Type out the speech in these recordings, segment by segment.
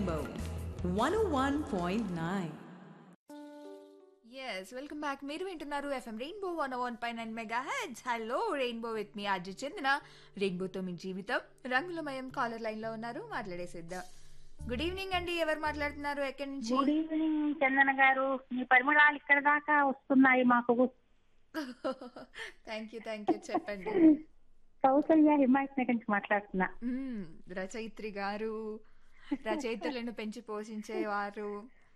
Rainbow 101.9. Yes welcome back మీరు వింటున్నారు FM rainbow one one పై nine megahertz hello rainbow with మీ అర్జు చెందిన రెయిన్బోతో మీ జీవితం రంగులమయం కాలర్ లైన్ లో ఉన్నారు మాట్లాడేసిద్దాం గుడ్ ఈవినింగ్ అండి ఎవరు మాట్లాడుతున్నారు ఎక్కడి నుంచి గుడ్ ఈవినింగ్ చందన గారు మీ పరిమళాలు ఇక్కడ దాకా వస్తున్నాయి మాకు థ్యాంక్ యూ థ్యాంక్ యూ చెప్పండి కౌసల్య హిమాయత్ నగర్ నుంచి మాట్లాడుతున్నా మ్మ్, రచయిత్రి గారు రచయితలను పెంచి పోషించేవారు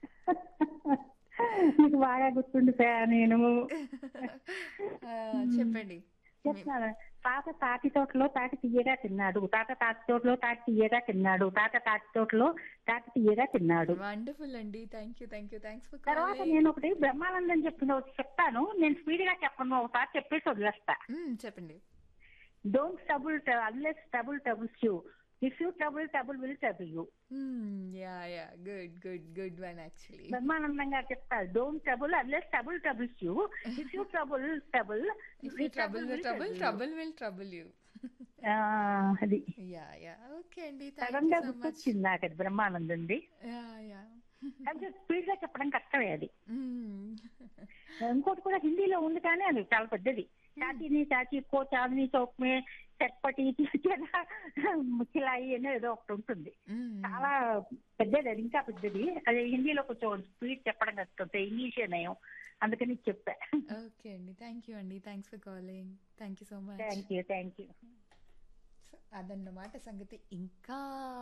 మీకు బాగా గుర్తుండి నేను ఆ, చెప్పండి చెప్తున్నాను తాత తాటి తోటలో తాటి తీయగా తిన్నాడు తాత తాటి తోటలో తాటి తీయగా తిన్నాడు తాత తాటి తోటలో తాటి తీయగా తిన్నాడు వండర్ఫుల్ అండి thank you thank you thanks for తర్వాత నేను ఒకటి బ్రహ్మానందం చెప్పిన ఒకటి చెప్తాను నేను స్పీడ్ గా చెప్పను ఒకసారి చెప్పేసి వదిలేస్తా చెప్పండి don't trouble unless trouble troubles you if you trouble trouble will trouble you ya ya good good good one actually Brahmanandam garu చెప్తారు don't trouble unless trouble troubles you if you trouble trouble if you trouble the trouble trouble will trouble you అది ya ya okay అండి thank sudden you గా so much గుర్తొచ్చింది నాకు అది బ్రహ్మానందంది ya ya కొంచెం speed గా చెప్పడం కష్టమే అది ఇంకోటి కూడా హిందీలో ఉంది కానీ అది చాలా పెద్దది చాచీని చాచీ కో చాందిని చౌక్ మే చట్పటి ముచ్చిలాయి అనేది ఏదో ఒకటి ఉంటుంది చాలా పెద్దది అది ఇంకా పెద్దది అది హిందీలో కొంచెం స్పీడ్ చెప్పడం కష్టం ఇంగ్లీషే నయం అందుకని చెప్పా ఓకే అండి థ్యాంక్ యూ అండి thanks for calling thank you so much thank you thank you అదన్నమాట సంగతి ఇంకా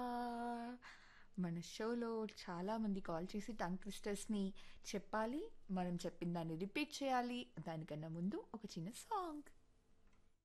మన షోలో చాలా మంది కాల్ చేసి టంగ్ ట్విస్టర్స్ని చెప్పాలి మనం చెప్పిన దాన్ని రిపీట్ చేయాలి దానికన్నా ముందు ఒక చిన్న సాంగ్